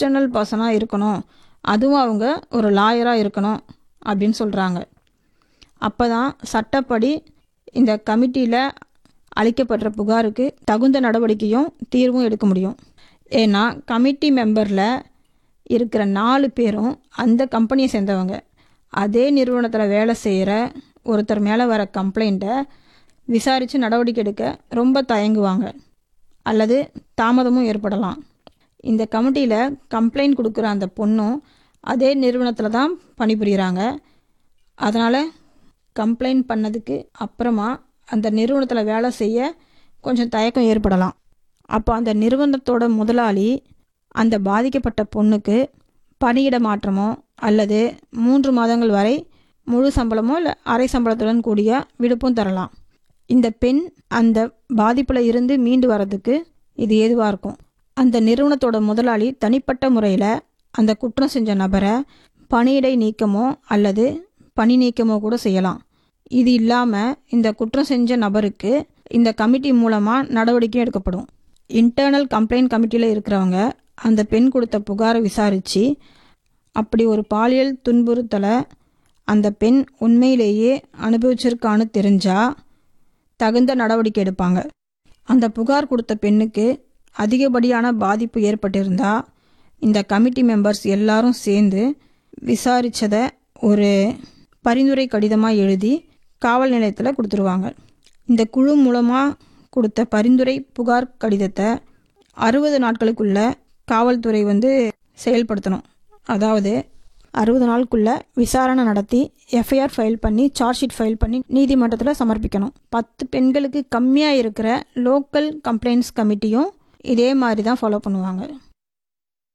external பர்சனாக இருக்கணும் அதுவும் அவங்க ஒரு லாயராக இருக்கணும் அப்படின்னு சொல்கிறாங்க அப்போ தான் சட்டப்படி இந்த கமிட்டியில் அளிக்கப்படுற புகாருக்கு தகுந்த நடவடிக்கையும் தீர்வும் எடுக்க முடியும் ஏன்னா கமிட்டி மெம்பரில் இருக்கிற நாலு பேரும் அந்த கம்பெனியை சேர்ந்தவங்க அதே நிறுவனத்தில் வேலை செய்கிற ஒருத்தர் மேலே வர கம்ப்ளைண்ட்டை விசாரித்து நடவடிக்கை எடுக்க ரொம்ப தயங்குவாங்க அல்லது தாமதமும் ஏற்படலாம் இந்த கமிட்டியில் கம்ப்ளைண்ட் கொடுக்குற அந்த பொண்ணும் அதே நிறுவனத்தில் தான் பணிபுரிகிறாங்க அதனால் கம்ப்ளைண்ட் பண்ணதுக்கு அப்புறமா அந்த நிறுவனத்தில் வேலை செய்ய கொஞ்சம் தயக்கம் ஏற்படலாம் அப்போ அந்த நிறுவனத்தோட முதலாளி அந்த பாதிக்கப்பட்ட பொண்ணுக்கு பணியிட மாற்றமோ அல்லது மூன்று மாதங்கள் வரை முழு சம்பளமோ இல்லை அரை சம்பளத்துடன் கூடிய விடுப்பும் தரலாம் இந்த பெண் அந்த பாதிப்பில் இருந்து மீண்டு வரதுக்கு இது ஏதுவாக இருக்கும் அந்த நிறுவனத்தோட முதலாளி தனிப்பட்ட முறையில் அந்த குற்றம் செஞ்ச நபரை பணியிடை நீக்கமோ அல்லது பணி நீக்கமோ கூட செய்யலாம் இது இல்லாமல் இந்த குற்றம் செஞ்ச நபருக்கு இந்த கமிட்டி மூலமாக நடவடிக்கை எடுக்கப்படும் இன்டர்னல் கம்ப்ளைண்ட் கமிட்டியில் இருக்கிறவங்க அந்த பெண் கொடுத்த புகாரை விசாரித்து அப்படி ஒரு பாலியல் துன்புறுத்தலை அந்த பெண் உண்மையிலேயே அனுபவிச்சிருக்கான்னு தெரிஞ்சால் தகுந்த நடவடிக்கை எடுப்பாங்க அந்த புகார் கொடுத்த பெண்ணுக்கு அதிகப்படியான பாதிப்பு ஏற்பட்டிருந்தா இந்த கமிட்டி மெம்பர்ஸ் எல்லாரும் சேர்ந்து விசாரித்ததை ஒரு பரிந்துரை கடிதமாக எழுதி காவல் நிலையத்தில் கொடுத்துருவாங்க இந்த குழு மூலமாக கொடுத்த பரிந்துரை புகார் கடிதத்தை அறுபது நாட்களுக்குள்ள காவல்துறை வந்து செயல்படுத்தணும் அதாவது அறுபது நாளுக்குள்ளே விசாரணை நடத்தி எஃப்ஐஆர் ஃபைல் பண்ணி சார்ஜ் ஷீட் ஃபைல் பண்ணி நீதிமன்றத்தில் சமர்ப்பிக்கணும் பத்து பெண்களுக்கு கம்மியாக இருக்கிற லோக்கல் கம்ப்ளைண்ட்ஸ் கமிட்டியும் இதே மாதிரி தான் ஃபாலோ பண்ணுவாங்க